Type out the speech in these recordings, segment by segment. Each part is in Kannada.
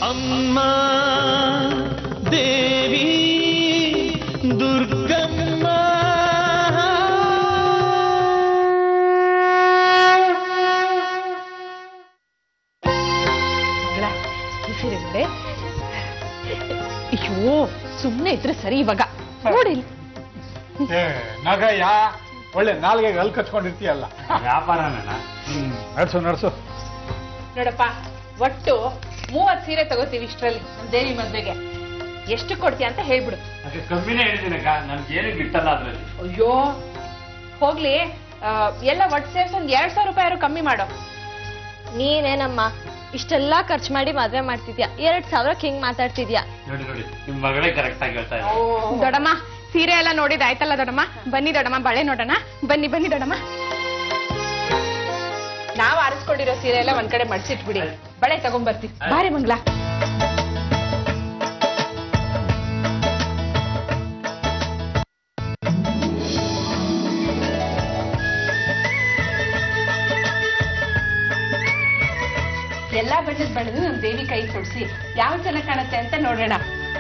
ಅಮ್ಮ ದೇವಿ ದುರ್ಗಮ್ಮ ಮಗಳ, ಈ ಸೀರೆ ನೋಡೆ ಅಯ್ಯೋ ಸುಮ್ನೆ ಇದ್ರೆ ಸರಿ ಇವಾಗ ನೋಡಿ ಏ ನಗಯ್ಯ ಒಳ್ಳೆ ನಾಲ್ಗೆಗೆ ಅಲ್ಲಿ ಕಚ್ಕೊಂಡಿರ್ತೀಯಲ್ಲ ವ್ಯಾಪಾರನ ಹ್ಮ್ ನಡ್ಸು ನಡ್ಸು ನೋಡಪ್ಪ ಒಟ್ಟು ಮೂವತ್ ಸೀರೆ ತಗೋತೀವಿ ಇಷ್ಟ್ರಲ್ಲಿ ನಮ್ ದೇವಿ ಮದ್ವೆಗೆ ಎಷ್ಟು ಕೊಡ್ತೀಯ ಅಂತ ಹೇಳ್ಬಿಡು ಅದೇ ಕಮ್ಮಿನೇ ಹೇಳ್ತೀನಕ್ಕ ನನ್ಗೆ ಏನು ಗಿಟ್ಟಲ್ಲ ಅದ್ರಲ್ಲಿ ಅಯ್ಯೋ ಹೋಗ್ಲಿ ಆ, ಎಲ್ಲ ಒಟ್ಟು ಸೇರ್ಸಿ ಒಂದ್ ಎರಡ್ ಸಾವಿರ ರೂಪಾಯಿ ಕಮ್ಮಿ ಮಾಡೋ ನೀನೇನಮ್ಮ ಇಷ್ಟೆಲ್ಲಾ ಖರ್ಚು ಮಾಡಿ ಮದ್ವೆ ಮಾಡ್ತಿದ್ಯಾ ಎರಡ್ ಸಾವಿರಕ್ಕೆ ಹಿಂಗ್ ಮಾತಾಡ್ತಿದ್ಯಾ ನೋಡಿ ನೋಡಿ ನಿಮ್ ಮಗಳೇ ಕರೆಕ್ಟ್ ಆಗಿ ಹೇಳ್ತಾ ಇದ್ದಾರೆ ದೊಡಮ್ಮ ಸೀರೆ ಎಲ್ಲ ನೋಡಿದ ಆಯ್ತಲ್ಲ ದೊಡಮ್ಮ ಬನ್ನಿ ದೊಡಮ್ಮ ಬಳೆ ನೋಡೋಣ ಬನ್ನಿ ಬನ್ನಿ ದೊಡಮ್ಮ ನಾವ್ ಆರಿಸ್ಕೊಂಡಿರೋ ಸೀರೆ ಎಲ್ಲ ಒಂದ್ ಕಡೆ ಮಡ್ಸಿಟ್ಬಿಡಿ ಬಳೆ ತಗೊಂಡ್ಬರ್ತೀವಿ ಬಾರಿ ಮಂಗ್ಲಾ ಎಲ್ಲಾ ಬಣ್ಣದ ಬಣ್ಣದು ನಮ್ ದೇವಿ ಕೈ ಕೊಡ್ಸಿ ಯಾವ ಚೆನ್ನಾಗ್ ಕಾಣುತ್ತೆ ಅಂತ ನೋಡೋಣ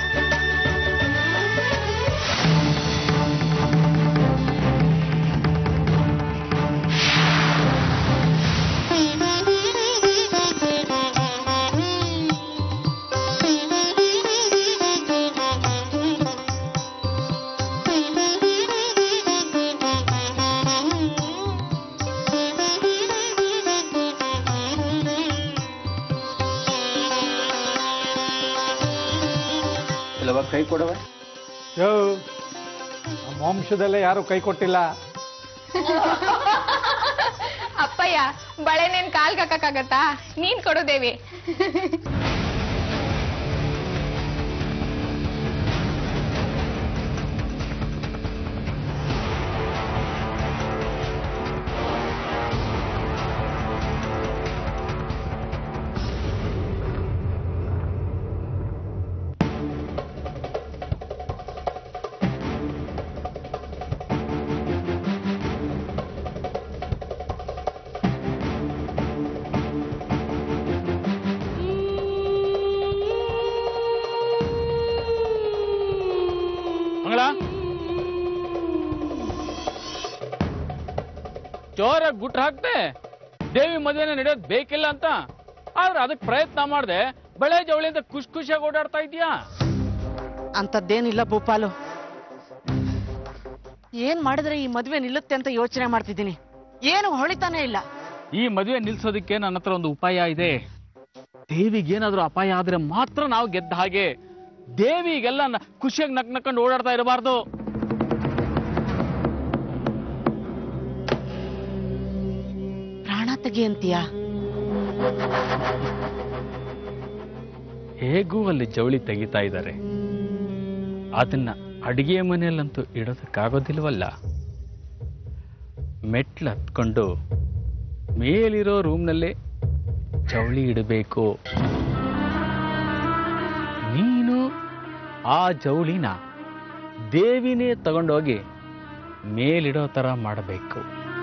ಇಲ್ಲವ ಕೈ ಕೊಡವ ಯೋ ನಮ್ಮ ವಂಶದಲ್ಲೇ ಯಾರು ಕೈ ಕೊಟ್ಟಿಲ್ಲ ಅಪ್ಪಯ್ಯ ಬಳೆನೇನ್ ಕಾಲ್ಗೆ ಹಾಕಕ್ಕಾಗತ್ತಾ ನೀನ್ ಕೊಡು ದೇವಿ ಮಂಗಳ ಜೋರಾಗಿ ಗುಟ್ಟ ಹಾಕ್ತೆ ದೇವಿ ಮದುವೆನ ನಡೆಯೋದು ಬೇಕಿಲ್ಲ ಅಂತ ಆದ್ರೆ ಅದಕ್ಕೆ ಪ್ರಯತ್ನ ಮಾಡ್ದೆ ಬಳೆ ಜವಳಿಯಿಂದ ಖುಷಿ ಖುಷಿಯಾಗಿ ಓಡಾಡ್ತಾ ಇದೀಯಾ ಅಂಥದ್ದೇನಿಲ್ಲ ಭೂಪಾಲು ಏನ್ ಮಾಡಿದ್ರೆ ಈ ಮದ್ವೆ ನಿಲ್ಲುತ್ತೆ ಅಂತ ಯೋಚನೆ ಮಾಡ್ತಿದ್ದೀನಿ ಏನು ಹೊಳಿತಾನೆ ಇಲ್ಲ ಈ ಮದುವೆ ನಿಲ್ಸೋದಕ್ಕೆ ನನ್ನ ಹತ್ರ ಒಂದು ಉಪಾಯ ಇದೆ ದೇವಿಗೇನಾದ್ರೂ ಅಪಾಯ ಆದ್ರೆ ಮಾತ್ರ ನಾವು ಗೆದ್ದ ಹಾಗೆ ದೇವಿಗೆಲ್ಲ ನ- ಖುಷಿಯಾಗಿ ನಕ್ ನಕ್ಕೊಂಡು ಓಡಾಡ್ತಾ ಇರಬಾರ್ದು ಪ್ರಾಣ ತೆಗಿ ಅಂತೀಯಾ ಹೇಗೂ ಅಲ್ಲಿ ಜವಳಿ ತೆಗಿತಾ ಇದ್ದಾರೆ ಅದನ್ನ ಅಡಿಗೆ ಮನೆಯಲ್ಲಂತೂ ಇಡೋದಕ್ಕಾಗೋದಿಲ್ವಲ್ಲ ಮೆಟ್ಲು ಹತ್ಕೊಂಡು ಮೇಲಿರೋ ರೂಮ್ನಲ್ಲೇ ಜವಳಿ ಇಡಬೇಕು ನೀನು ಆ ಜವಳಿನ ದೇವಿನೇ ತಗೊಂಡೋಗಿ ಮೇಲಿಡೋ ಥರ ಮಾಡಬೇಕು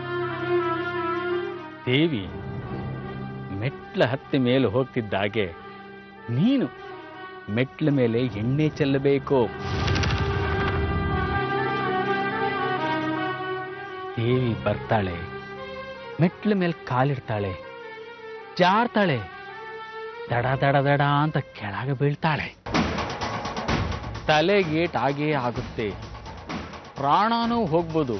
ದೇವಿ ಮೆಟ್ಲ ಹತ್ತಿ ಮೇಲೆ ಹೋಗ್ತಿದ್ದಾಗೆ ನೀನು ಮೆಟ್ಲ ಮೇಲೆ ಎಣ್ಣೆ ಚೆಲ್ಲಬೇಕು ದೇವಿ ಬರ್ತಾಳೆ ಮೆಟ್ಲ ಮೇಲೆ ಕಾಲಿಡ್ತಾಳೆ ಜಾರ್ತಾಳೆ ದಡ ದಡ ದಡ ಅಂತ ಕೆಳಗೆ ಬೀಳ್ತಾಳೆ ತಲೆಗೇಟ್ ಆಗೇ ಆಗುತ್ತೆ ಪ್ರಾಣನೂ ಹೋಗ್ಬೋದು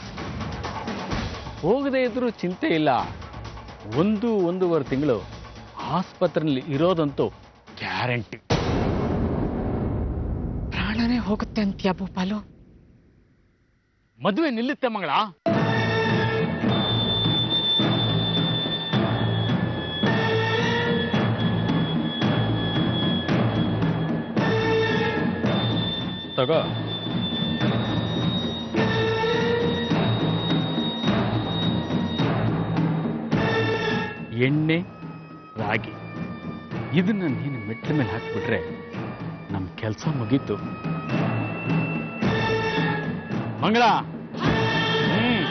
ಹೋಗದೇ ಇದ್ರೂ ಚಿಂತೆ ಇಲ್ಲ ಒಂದು ಒಂದೂವರೆ ತಿಂಗಳು ಆಸ್ಪತ್ರೆಯಲ್ಲಿ ಇರೋದಂತೂ ಗ್ಯಾರಂಟಿ ಪ್ರಾಣನೇ ಹೋಗುತ್ತೆ ಅಂತೀಯಾ ಭೂಪಾಲು ಮದುವೆ ನಿಲ್ಲುತ್ತೆ ಮಂಗಳ ತಗೋ ಎಣ್ಣೆ ರಾಗಿ ಇದನ್ನ ನೀನು ಮೆಟ್ಲ ಮೇಲೆ ಹಾಕಿಬಿಟ್ರೆ ನಮ್ಮ ಕೆಲಸ ಮುಗೀತು ಮಂಗಳ ಹ್ಮ್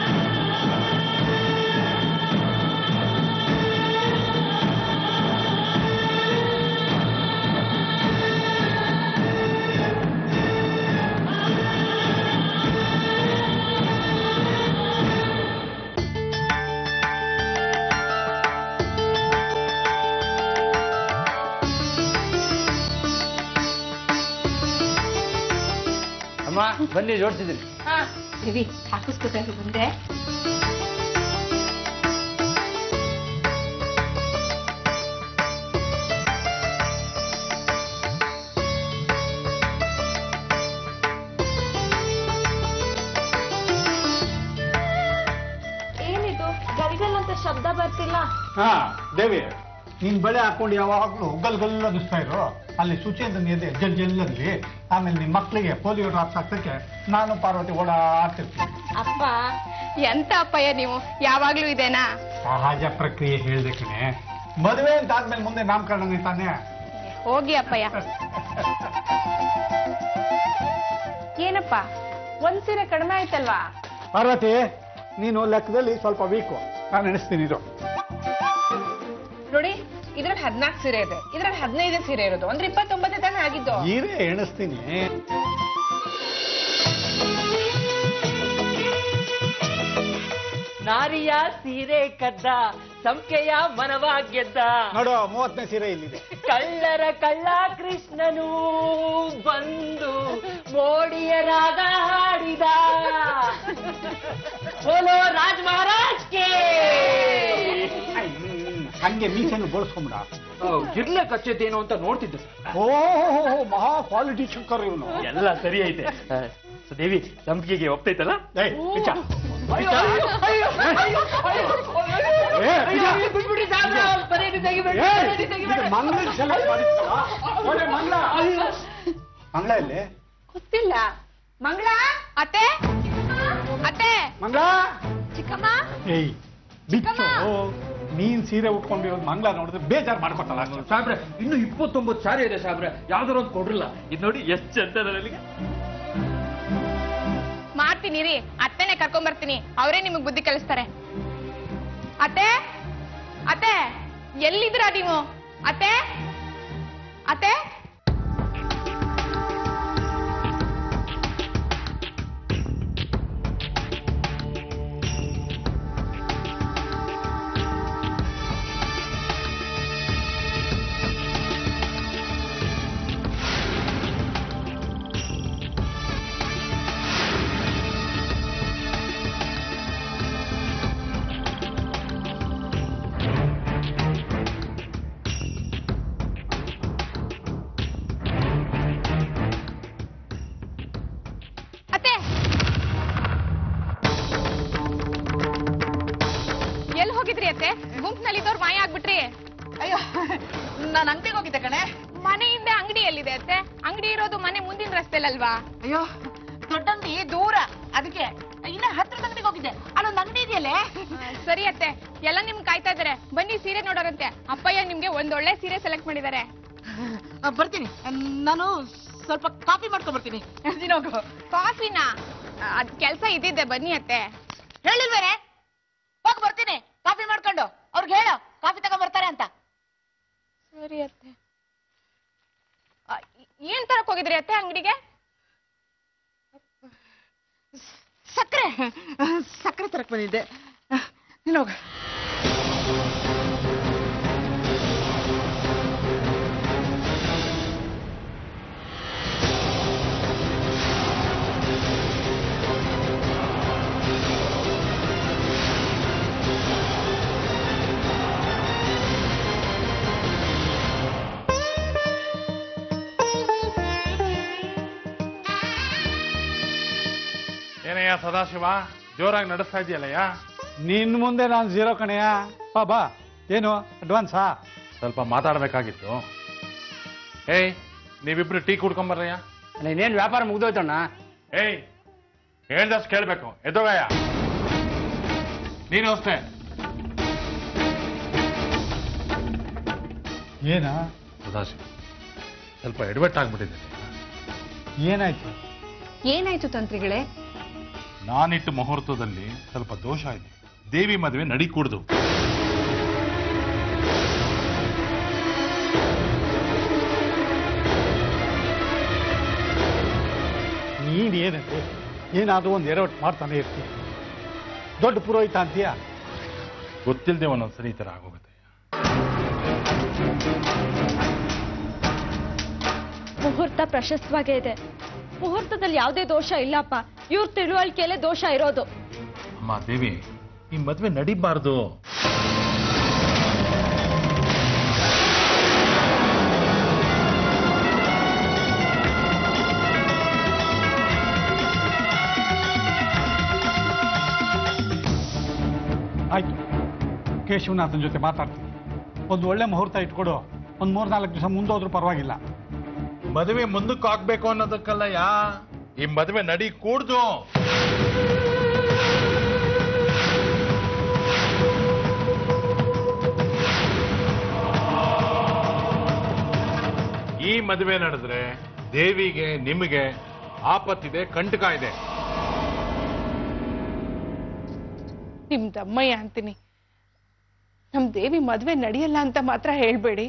ಅಮ್ಮ ಬನ್ನಿ ಜೋಡಿಸಿದ್ದೀನಿ ಹಾ ದೇವಿ ಹಾಕಿಸ್ಕೊತಾಗಿ ಬಂದೆ ಏನಿದು ಗರಿಗಲ್ ಅಂತ ಶಬ್ದ ಬರ್ತಿಲ್ಲ ಹಾ ದೇವಿ ನೀನ್ ಬಳೆ ಹಾಕೊಂಡು ಯಾವಾಗ್ಲೂ ಗಲ್ ಗಲ್ ಅನ್ನಿಸ್ತಾ ಇರೋ ಅಲ್ಲಿ ಶುಚಿ ಅಂತ ಎದೆ ಜಲ್ ಜಲ್ಲಲ್ಲಿ ಆಮೇಲೆ ನಿಮ್ ಮಕ್ಳಿಗೆ ಪೋಲಿಯೋ ಡ್ರಾಪ್ಸ್ ಹಾಕ್ಸಕ್ಕೆ ನಾನು ಪಾರ್ವತಿ ಓಡಾಡ್ತಿರ್ತೀನಿ ಅಪ್ಪ ಎಂತ ಅಪ್ಪಯ್ಯ ನೀವು ಯಾವಾಗ್ಲೂ ಇದೇನಾ ಸಹಜ ಪ್ರಕ್ರಿಯೆ ಹೇಳ್ದೆ ಕಣೆ ಮದುವೆ ಅಂತ ಆದ್ಮೇಲೆ ಮುಂದೆ ನಾಮಕರಣ ತಾನೆ ಹೋಗಿ ಅಪ್ಪಯ್ಯ ಏನಪ್ಪ ಒಂದ್ ಸೀರೆ ಕಡಿಮೆ ಆಯ್ತಲ್ವಾ ಪಾರ್ವತಿ ನೀನು ಲೆಕ್ಕದಲ್ಲಿ ಸ್ವಲ್ಪ ವೀಕು ನಾನು ಎಣಿಸ್ತೀನಿ ಇದು ನೋಡಿ ಇದ್ರಲ್ಲಿ ಹದ್ನಾಲ್ಕು ಸೀರೆ ಇದೆ ಇದ್ರಲ್ಲಿ ಹದಿನೈದು ಸೀರೆ ಇರೋದು ಅಂದ್ರೆ ಇಪ್ಪತ್ತೊಂಬತ್ತು ತಾನೇ ಆಗಿದ್ದು ಈರೇ ಎಣಿಸ್ತೀನಿ ನಾರಿಯ ಸೀರೆ ಕದ್ದ ಸಂಖ್ಯೆಯ ಮನವ ಗೆದ್ದ ನೋಡು ಮೂವತ್ತನೇ ಸೀರೆ ಇಲ್ಲಿದೆ ಕಳ್ಳರ ಕಳ್ಳ ಕೃಷ್ಣನು ಬಂದು ಮೋಡಿಯ ರಾಗ ಹಾಡಿದ ಬೋಲೋ ರಾಜ್ ಮಹಾರಾಜ್ಗೆ ಹ್ಮ್, ಹಂಗೆ ಮೀಸೆನು ಬೋಳ್ಸ್ಕೊಂಬಿಡ ಜಿರ್ಲೆ ಕಚ್ಚೇತೇನೋ ಅಂತ ನೋಡ್ತಿದ್ದೆ ಓ ಮಹಾ ಕ್ವಾಲಿಟಿ ಶಂಕರ್ ಇವನು ಎಲ್ಲ ಸರಿ ಐತೆ ಸೊ ದೇವಿ ಸಂಪಿಗೆಗೆ ಒಪ್ತೈತಲ್ಲ ಏಯ್, ಪಿಚ್ಚ. ಅಯ್ಯೋ, ಅಯ್ಯೋ, ಅಯ್ಯೋ, ಅಯ್ಯೋ, ಅಯ್ಯೋ, ಏ, ಅಯ್ಯೋ, ಪಿಚ್ಚ. ಬಿಟ್ಬಿಡಿ ಸಾಬ್ರ, ಬರೇದು ತೆಗಿಬೇಡಿ, ಏಯ್, ಬರೇದು ಇದು ತೆಗಿಬೇಡಿ. ಮಂಗಳ ಸೆಲೆಕ್ಟ್ ಮಾಡಿದ್ರಾ? ಒಳ್ಳೆ ಮಂಗಳ ಮಂಗಳ ಇಲ್ಲಿ ಗೊತ್ತಿಲ್ಲ ಮಂಗಳ ಅತ್ತೆ ಅತ್ತೆ ಮಂಗಳ ಚಿಕ್ಕಮ್ಮ ಏಯ್ ಬಿಚ್ಚು ನೀನ್ ಸೀರೆ ಉಟ್ಕೊಂಡಿರೋದು ಮಂಗಳ ನೋಡಿದ್ರೆ ಬೇಜಾರ್ ಮಾಡ್ಕೊತಲ್ಲ ಸಾಬ್ರೆ ಇನ್ನು ಇಪ್ಪತ್ತೊಂಬತ್ತು ಸಾರಿ ಇದೆ ಸಾಬ್ರೆ ಯಾವ್ದಾರು ಒಂದು ಕೊಡ್ರಲ್ಲ ಇದು ನೋಡಿ ಎಷ್ಟು ಚಂದ ನನಗೆ ಮಾಡ್ತೀನಿ ರೀ ಅತ್ತೆನೆ ಕರ್ಕೊಂಡ್ ಬರ್ತೀನಿ ಅವರೇ ನಿಮಗ್ ಬುದ್ಧಿ ಕಲಿಸ್ತಾರೆ ಅತ್ತೆ ಅತ್ತೆ ಎಲ್ಲಿದ್ದೀರಾ ನೀವು ಅತ್ತೆ ಅತ್ತೆ ಅತ್ತೆ ಎಲ್ಲಿ ಹೋಗಿದ್ರಿ ಅತ್ತೆ ಗುಂಪ್ನಲ್ಲಿದ್ದವ್ರು ಮಾಯ ಆಗ್ಬಿಟ್ರಿ ಅಯ್ಯೋ ನಾನು ಅಂಗಡಿಗೆ ಹೋಗಿದ್ದೆ ಕಣೆ ಮನೆಯಿಂದ ಅಂಗಡಿ ಎಲ್ಲಿದೆ ಅತ್ತೆ ಅಂಗಡಿ ಇರೋದು ಮನೆ ಮುಂದಿನ ರಸ್ತೆಲಲ್ವಾ ಅಯ್ಯೋ ದೊಡ್ಡ ಅಂಗಡಿ ದೂರ ಅದಕ್ಕೆ ಇನ್ನ ಹತ್ರದ ಅಂಗಡಿಗೆ ಹೋಗಿದ್ದೆ ಅಲ್ಲೊಂದು ಅಂಗಡಿ ಇದೆಯಲ್ಲೇ ಸರಿ ಅತ್ತೆ ಎಲ್ಲ ನಿಮ್ ಕಾಯ್ತಾ ಇದಾರೆ ಬನ್ನಿ ಸೀರೆ ನೋಡೋರಂತೆ ಅಪ್ಪಯ್ಯ ನಿಮ್ಗೆ ಒಂದೊಳ್ಳೆ ಸೀರೆ ಸೆಲೆಕ್ಟ್ ಮಾಡಿದ್ದಾರೆ ಆ, ಬರ್ತೀನಿ ನಾನು ಸ್ವಲ್ಪ ಕಾಫಿ ಮಾಡ್ಕೊಂಡ್ ಬರ್ತೀನಿ ನೀನು ಹೋಗು ಕಾಫಿನಾ ಅದ್ ಕೆಲ್ಸ ಇದ್ದಿದ್ದೆ ಬನ್ನಿ ಅತ್ತೆ ಹೇಳಿಲ್ವೇನೆ ಹೋಗಿ ಬರ್ತೀನಿ ಕಾಫಿ ಮಾಡ್ಕೊಂಡು ಅವ್ರಿಗೆ ಹೇಳು ಕಾಫಿ ತಗೊಂಡ್ ಬರ್ತಾರೆ ಅಂತ ಸರಿ ಅತ್ತೆ ಆ, ಏನ್ ತರಕ್ ಹೋಗಿದ್ರಿ ಅತ್ತೆ ಅಂಗಡಿಗೆ ಸಕ್ಕರೆ ಸಕ್ಕರೆ ತರಕ್ ಬಂದಿದ್ದೆ ನೀನು ಹೋಗು ಏನಯ್ಯ ಸದಾಶಿವ ಜೋರಾಗಿ ನಡೆಸ್ತಾ ಇದೆಯಲ್ಲಯ್ಯ ನಿನ್ ಮುಂದೆ ನಾನು ಜೀರೋ ಕಣಯ್ಯ ಬಾ ಬಾ ಏನು ಅಡ್ವಾನ್ಸಾ ಸ್ವಲ್ಪ ಮಾತಾಡ್ಬೇಕಾಗಿತ್ತು ಏಯ್ ನೀವಿಬ್ರು ಟೀ ಕುಡ್ಕೊಂಬರ್ರಯ್ಯ ಇನ್ನೇನು ವ್ಯಾಪಾರ ಮುಗ್ದೋಯ್ತಣ್ಣ ಏಯ್ ಹೇಳ್ದಷ್ಟು ಕೇಳ್ಬೇಕು ಎದ್ದೋಗಯ್ಯ ನೀನು ಅಷ್ಟೇ ಏನಾ ಸದಾಶಿವ ಸ್ವಲ್ಪ ಎಡವಟ್ಟಾಗ್ಬಿಟ್ಟಿದೆ ಏನಾಯ್ತು ಏನಾಯ್ತು ತಂತ್ರಿಗಳೇ ನಾನಿಟ್ಟು ಮುಹೂರ್ತದಲ್ಲಿ ಸ್ವಲ್ಪ ದೋಷ ಇದೆ ದೇವಿ ಮದುವೆ ನಡಿ ಕೂಡ್ದು ನೀನ್ ಏನಂದ್ರೆ ಏನಾದ್ರೂ ಒಂದು ಎರವಟ್ಟು ಮಾಡ್ತಾನೆ ಇರ್ತೀಯ ದೊಡ್ಡ ಪುರೋಹಿತ ಅಂತೀಯ ಗೊತ್ತಿಲ್ಲದೆ ಒಂದೊಂದ್ಸರಿ ಈ ಥರ ಆಗೋಗುತ್ತೆ ಮುಹೂರ್ತ ಪ್ರಶಸ್ತವಾಗೇ ಇದೆ ಮುಹೂರ್ತದಲ್ಲಿ ಯಾವುದೇ ದೋಷ ಇಲ್ಲಪ್ಪ ಇವ್ರ ತಿಳುವಳಿಕೆಯಲ್ಲೇ ದೋಷ ಇರೋದು ಅಮ್ಮ ದೇವಿ ಈ ಮದ್ವೆ ನಡಿಬಾರ್ದು ಆಯ್ತು ಕೇಶವನಾಥನ್ ಜೊತೆ ಮಾತಾಡ್ತೀನಿ ಒಂದು ಒಳ್ಳೆ ಮುಹೂರ್ತ ಇಟ್ಕೊಡು ಒಂದು ಮೂರ್ ನಾಲ್ಕು ದಿವಸ ಮುಂದೋದ್ರೂ ಪರವಾಗಿಲ್ಲ ಮದುವೆ ಮುಂದಕ್ಕೆ ಆಗ್ಬೇಕು ಅನ್ನೋದಕ್ಕಲ್ಲ ಯಾ ಈ ಮದುವೆ ನಡಿ ಕೂಡ್ದು ಈ ಮದುವೆ ನಡೆದ್ರೆ ದೇವಿಗೆ ನಿಮಗೆ ಆಪತ್ತಿದೆ ಕಂಟಕ ಇದೆ ನಿಮ್ ದಮ್ಮಯ್ಯ ಅಂತೀನಿ ನಮ್ ದೇವಿ ಮದ್ವೆ ನಡೆಯಲ್ಲ ಅಂತ ಮಾತ್ರ ಹೇಳ್ಬೇಡಿ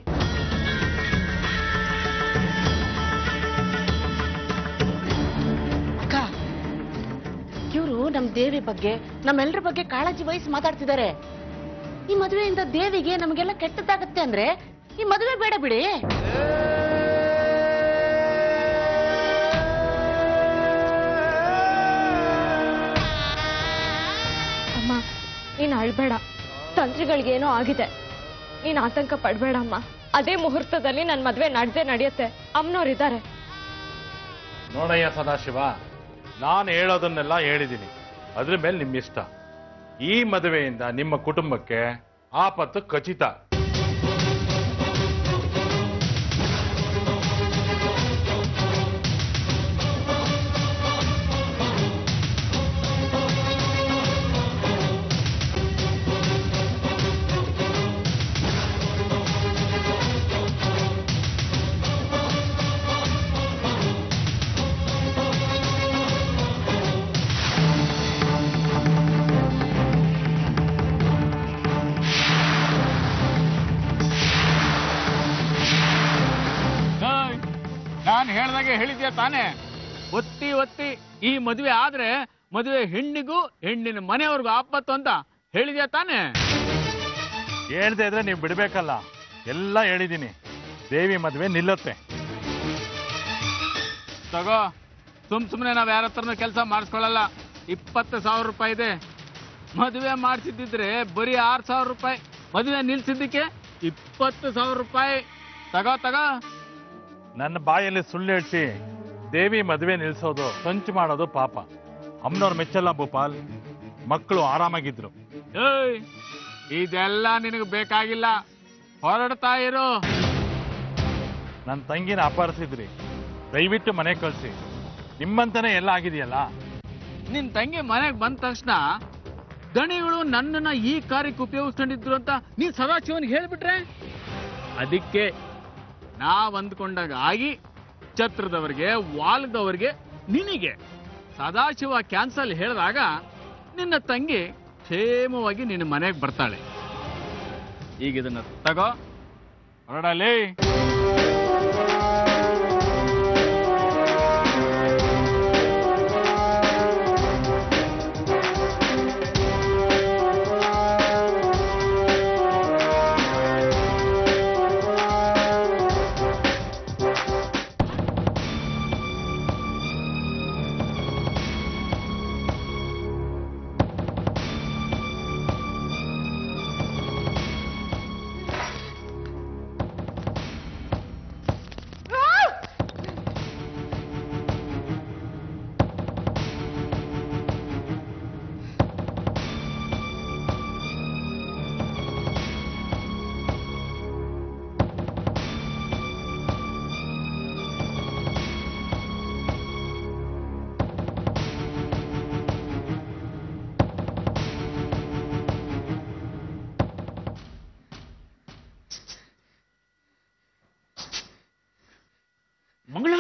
ಅಕ್ಕ ಇವರು ನಮ್ ದೇವಿ ಬಗ್ಗೆ ನಮ್ಮೆಲ್ಲರ ಬಗ್ಗೆ ಕಾಳಜಿ ವಹಿಸಿ ಮಾತಾಡ್ತಿದ್ದಾರೆ ಈ ಮದುವೆಯಿಂದ ದೇವಿಗೆ ನಮಗೆಲ್ಲ ಕೆಟ್ಟದ್ದಾಗತ್ತೆ ಅಂದ್ರೆ ಈ ಮದುವೆ ಬೇಡ ಬಿಡಿ ಅಮ್ಮ ನೀನ್ ಅಳ್ಬೇಡ ತಂತ್ರಿಗಳಿಗೇನೋ ಆಗಿದೆ ನೀನ್ ಆತಂಕ ಪಡ್ಬೇಡ ಅಮ್ಮ ಅದೇ ಮುಹೂರ್ತದಲ್ಲಿ ನನ್ ಮದ್ವೆ ನಡ್ದೇ ನಡೆಯುತ್ತೆ ಅಮ್ಮನವ್ರಿದ್ದಾರೆ ನೋಡಯ್ಯ ಸದಾಶಿವ ನಾನು ಹೇಳೋದನ್ನೆಲ್ಲ ಹೇಳಿದ್ದೀನಿ ಅದ್ರ ಮೇಲೆ ನಿಮ್ಮ ಇಷ್ಟ ಈ ಮದುವೆಯಿಂದ ನಿಮ್ಮ ಕುಟುಂಬಕ್ಕೆ ಆಪತ್ತು ಖಚಿತ ನಾನು ಹೇಳ್ದಾಗೆ ಹೇಳಿದ್ಯಾ ತಾನೇ ಒತ್ತಿ ಒತ್ತಿ ಈ ಮದುವೆ ಆದ್ರೆ ಮದುವೆ ಹೆಣ್ಣಿಗೂ ಹೆಣ್ಣಿನ ಮನೆಯವ್ರಿಗೂ ಆಪತ್ತು ಅಂತ ಹೇಳಿದ್ಯಾ ತಾನೇ ಹೇಳ್ದೆ ಇದ್ರೆ ನೀವು ಬಿಡ್ಬೇಕಲ್ಲ ಎಲ್ಲ ಹೇಳಿದ್ದೀನಿ ದೇವಿ ಮದುವೆ ನಿಲ್ಲುತ್ತೆ ತಗೋ ಸುಮ್ ಸುಮ್ಮನೆ ನಾವ್ ಯಾರ ಹತ್ರನೂ ಕೆಲಸ ಮಾಡಿಸ್ಕೊಳ್ಳಲ್ಲ ಇಪ್ಪತ್ತು ಸಾವಿರ ರೂಪಾಯಿ ಇದೆ ಮದುವೆ ಮಾಡಿಸಿದ್ದಿದ್ರೆ ಬರೀ ಆರು ಸಾವಿರ ರೂಪಾಯಿ ಮದುವೆ ನಿಲ್ಸಿದ್ದಕ್ಕೆ ಇಪ್ಪತ್ತು ಸಾವಿರ ರೂಪಾಯಿ ತಗೋ ತಗೋ ನನ್ನ ಬಾಯಲ್ಲಿ ಸುಳ್ಳು ಹೇಳ್ಸಿ ದೇವಿ ಮದುವೆ ನಿಲ್ಸೋದು ಸಂಚು ಮಾಡೋದು ಪಾಪ ಅಮ್ಮನವ್ರು ಮೆಚ್ಚಲ್ಲ ಭೂಪಾಲ್ ಮಕ್ಕಳು ಆರಾಮಾಗಿದ್ರು ಏಯ್ ಇದೆಲ್ಲ ನಿನಗೆ ಬೇಕಾಗಿಲ್ಲ ಹೊರಡ್ತಾ ಇರು ನನ್ನ ತಂಗಿನ ಅಪಹರಿಸಿದ್ರಿ ದಯವಿಟ್ಟು ಮನೆ ಕಳಿಸಿ ನಿಮ್ಮಂತಾನೆ ಎಲ್ಲ ಆಗಿದೆಯಲ್ಲ ನಿನ್ ತಂಗಿ ಮನೆಗೆ ಬಂದ ತಕ್ಷಣ ದಣಿಗಳು ನನ್ನನ್ನ ಈ ಕಾರ್ಯಕ್ಕೆ ಉಪಯೋಗಿಸ್ಕೊಂಡಿದ್ರು ಅಂತ ನೀನ್ ಸದಾಶಿವನಿಗೆ ಹೇಳ್ಬಿಟ್ರೆ ಅದಕ್ಕೆ ನಾವ್ ಅಂದ್ಕೊಂಡಾಗ ಆಗಿ ಛತ್ರದವರಿಗೆ ವಾಲ್ದವರಿಗೆ ನಿನಗೆ ಸದಾಶಿವ ಕ್ಯಾನ್ಸಲ್ ಹೇಳಿದಾಗ ನಿನ್ನ ತಂಗಿ ಕ್ಷೇಮವಾಗಿ ನಿನ್ನ ಮನೆಗೆ ಬರ್ತಾಳೆ ಈಗ ಇದನ್ನ ತಗೋ ಹೊರಡಲಿ ಮಂಗಳ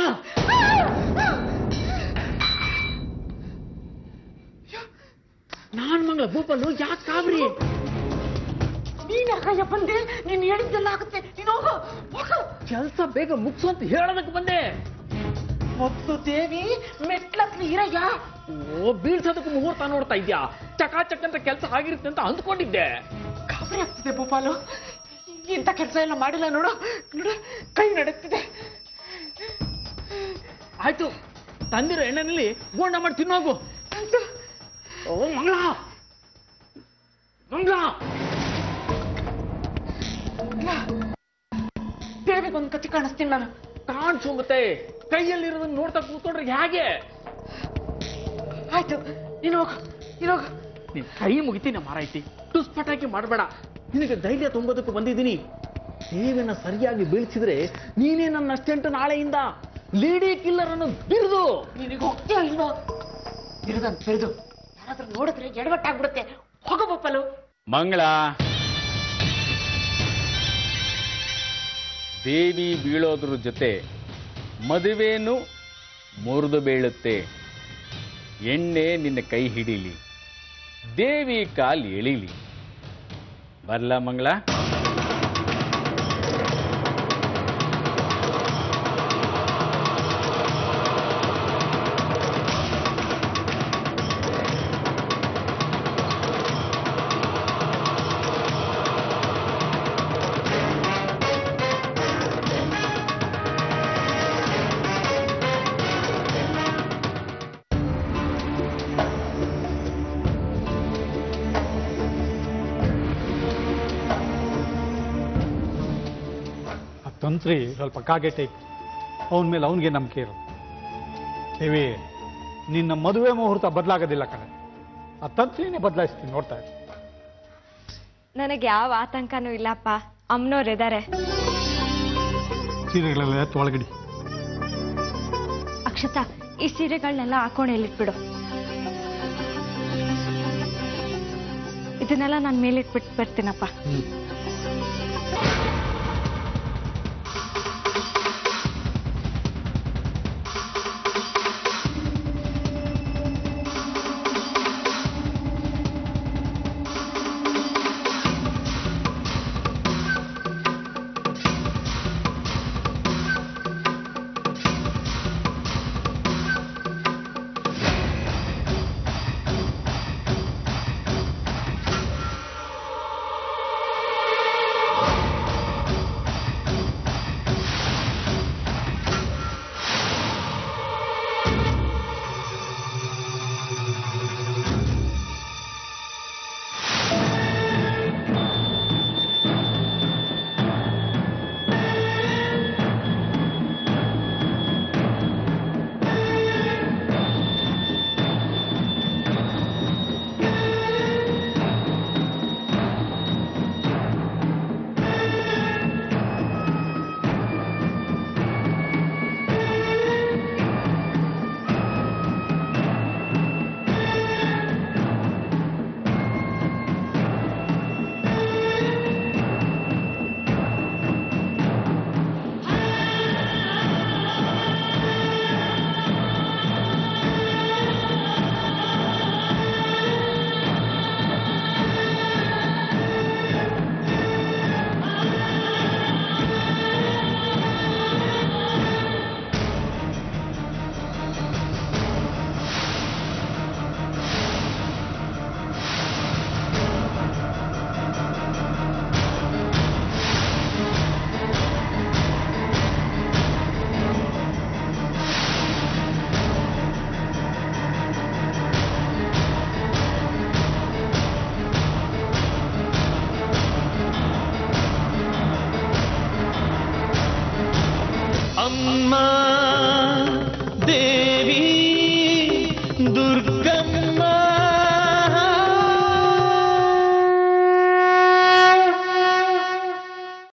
ನಾನ್ ಮಂಗಳ ಭೂಪಲ್ಲು ಯಾಕೆ ಕಾಬ್ರಿ ನೀನ್ ಯಾಕಯ್ಯ ಬಂದೆ ನೀನ್ ಹೇಳಿದ್ದೆಲ್ಲ ಆಗುತ್ತೆ ನೀನು ಹೋಗು ಹೋಗು ಕೆಲಸ ಬೇಗ ಮುಗ್ಸು ಅಂತ ಹೇಳೋದಕ್ಕೆ ಬಂದೆ ಮೊದ್ಲು ದೇವಿ ಮೆಟ್ಲತ್ಲಿ ಇರಯ್ಯ ಓ ಬೀಳ್ಸೋದಕ್ಕೆ ಮುಹೂರ್ತ ನೋಡ್ತಾ ಇದ್ಯಾ ಚಕಾಚಕ್ ಅಂತ ಕೆಲಸ ಆಗಿರುತ್ತೆ ಅಂತ ಅಂದ್ಕೊಂಡಿದ್ದೆ ಗಾಬರಿ ಆಗ್ತಿದೆ ಭೂಪಾಲು ಇಂಥ ಕೆಲಸ ಎಲ್ಲ ಮಾಡಿಲ್ಲ ನೋಡು ನೋಡು ಕೈ ನಡುತ್ತಿದೆ ಆಯ್ತು ತಂದಿರೋ ಎಣ್ಣೆನಲ್ಲಿ ಬೋಂಡ ಮಾಡಿ ತಿನ್ನೋಗು ಓ ಮಂಗಳ ಮಂಗಳ ದೇವಿಗೊಂದು ಕತಿ ಕಾಣಿಸ್ತೀನಿ ನಾನು ಕಾಣಿಸೋಗುತ್ತೆ ಕೈಯಲ್ಲಿರೋದನ್ನ ನೋಡ್ತಾ ಕೂತ್ಕೊಂಡ್ರೆ ಹೇಗೆ ಆಯ್ತು ನೀನು ಹೋಗು ನೀನು ಹೋಗು ನೀನ್ ಕೈ ಮುಗಿತೀನಿ ಮಾರಾಯ್ತಿ ಟುಸ್ ಪಟಾಕಿ ಮಾಡಬೇಡ ನಿನಗೆ ಧೈರ್ಯ ತುಂಬೋದಕ್ಕೆ ಬಂದಿದ್ದೀನಿ ದೇವಿನ ಸರಿಯಾಗಿ ಬೀಳ್ಸಿದ್ರೆ ನೀನೇ ನನ್ನ ಅಸ್ಟೆಂಟ್ ನಾಳೆಯಿಂದ ಲೇಡಿ ಕಿಲ್ಲರ್ ಅನ್ನು ಬಿರುದು ನಿನಗೆ ಹೋಗ್ತೀಯೋ ಇಲ್ವೋ ಬಿರುದಂತ ಬಿರುದು ಯಾರಾದ್ರೂ ನೋಡಿದ್ರೆ ಎಡವಟ್ಟಾಗ್ಬಿಡುತ್ತೆ ಹೋಗೋ ಬಪ್ಪಲು ಮಂಗಳ ದೇವಿ ಬೀಳೋದ್ರ ಜೊತೆ ಮದುವೆನೂ ಮುರಿದು ಬೀಳುತ್ತೆ ಎಣ್ಣೆ ನಿನ್ನ ಕೈ ಹಿಡೀಲಿ ದೇವಿ ಕಾಲ್ ಎಳೀಲಿ ಬರ್ಲ ಮಂಗಳ ಆ ತಂತ್ರಿ ಸ್ವಲ್ಪ ಕಾಗೆ ಟೈಪ್ ಅವನ ಮೇಲೆ ಅವನಿಗೆ ನಂಬಿಕೆ ಇರೋದು ದೇವಿ ನಿನ್ನ ಮದುವೆ ಮುಹೂರ್ತ ಬದಲಾಗೋದಿಲ್ಲ ಕಣೆ ಆ ತಂತ್ರಿನೇ ಬದಲಾಯಿಸ್ತೀನಿ ನೋಡ್ತಾ ಇದ್ದೀನಿ ನನಗೆ ಯಾವ ಆತಂಕನೂ ಇಲ್ಲಪ್ಪ ಅಮ್ಮನವ್ರಿದ್ದಾರೆ ಸೀರೆಗಳೆಲ್ಲ ತೊಳಗಡಿ ಅಕ್ಷತಾ ಈ ಸೀರೆಗಳನ್ನೆಲ್ಲ ಹಾಕೊಂಡೆಲ್ಲಿಟ್ಬಿಡು ಇದನ್ನೆಲ್ಲ ನಾನು ಮೇಲಿಟ್ಬಿಟ್ಟು ಬರ್ತೀನಪ್ಪ ಅಮ್ಮ ದೇವಿ ದುರ್ಗಮ್ಮ